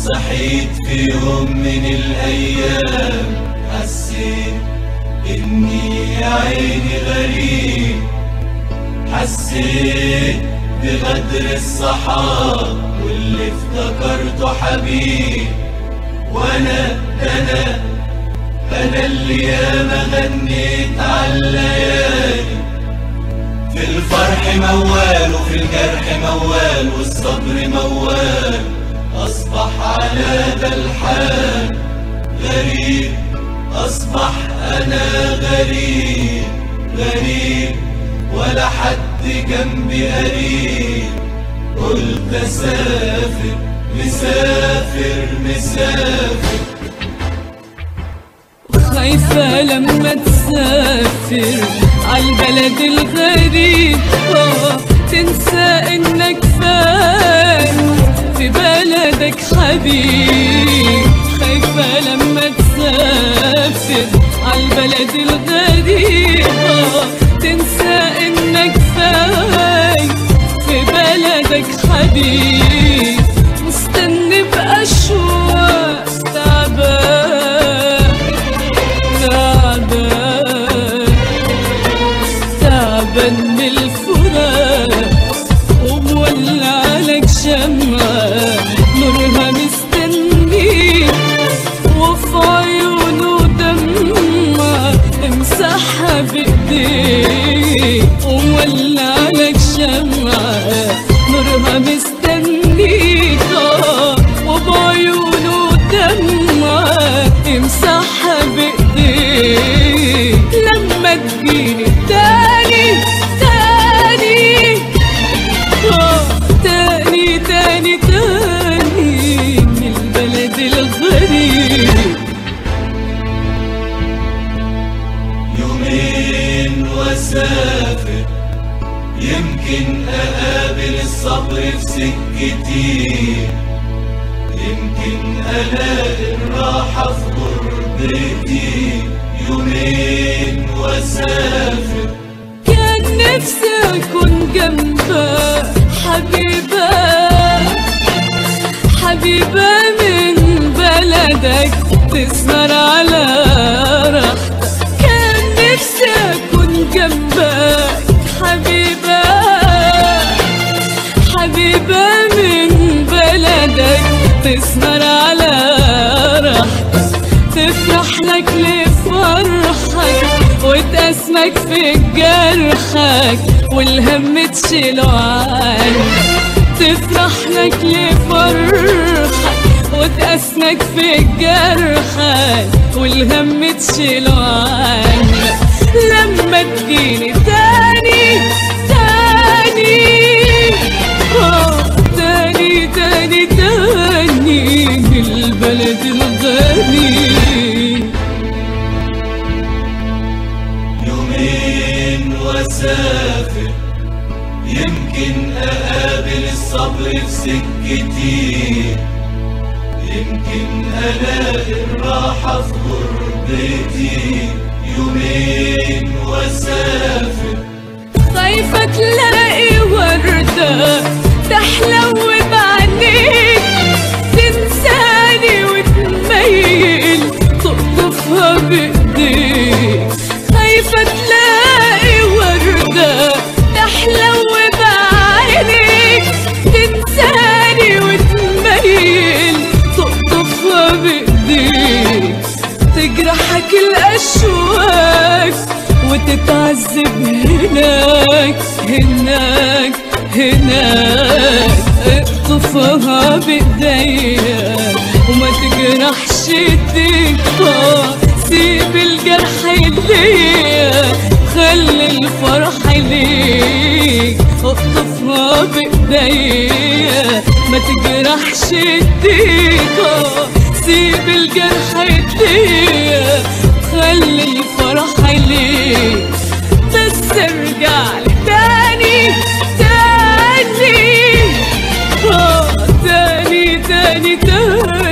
صحيت في يوم من الأيام حسيت إني يا عيني غريب حسيت بغدر الصحاب واللي افتكرته حبيب وأنا أنا أنا اللي ياما غنيت عالليالي في الفرح موال وفي الجرح موال والصبر موال أصبح على ذا الحال غريب أصبح أنا غريب غريب ولا حد جنبي قريب قلت أسافر مسافر مسافر خايفة لما تسافر عالبلد الغريب آه، تنسى انك فان في بلدك حبيب خايفة لما تسافر عالبلد الغريب آه، تنسى انك فان في بلدك حبيب مستني بأشواق تعبان تعبان تعبان من الفراق ومولع لك شمعة نورها مستنيك وفي عيونه دمعة امسحها بايديك ومولع لك شمعة نورها مستنيك آه، وبعيونه دمعة امسحها بايديك لما تجيني تاني تاني آه، تاني تاني تاني من البلد الغريب يومين واسافر يمكن اقابل الصبر في سكتي يمكن الاقي الراحة في غربتي يومين واسافر كان نفسي اكون جنبك حبيبة حبيبة من بلدك تسهر على راحتك كان نفسي اكون جنبك حبيبة حبيبة من بلدك تسهر على راحتك تفرح لك لفرحك وتأسمك في جرحك والهم تشيله عنك تفرح لك لفرحك وتأسمك في جرحك والهم تشيله عنك لما تجيني تاني تاني آه، تاني تاني تاني البلد الغني يومين واسافر يمكن اقابل الصبر في سكتي يمكن الاقي الراحة في غربتي يومين واسافر خايفة تلاقي وردة تحلو بعينيك تنساني وتميل تقطفها بإيديك خايفة تلاقي وردة تحلو بعينيك تنساني وتميل تقطفها بإيديك تجرحك الأشواك وتتعذب هناك هناك هناك اقطفها بإيديك وما تجرحش ايديك آه، سيب الجرح ليا خلي الفرح ليك اقطفها بإيديا ما تجرحش ايديك آه، سيب الجرح ليا خلي الفرح ليك بس ارجع لي تاني تاني آه، تاني تاني تاني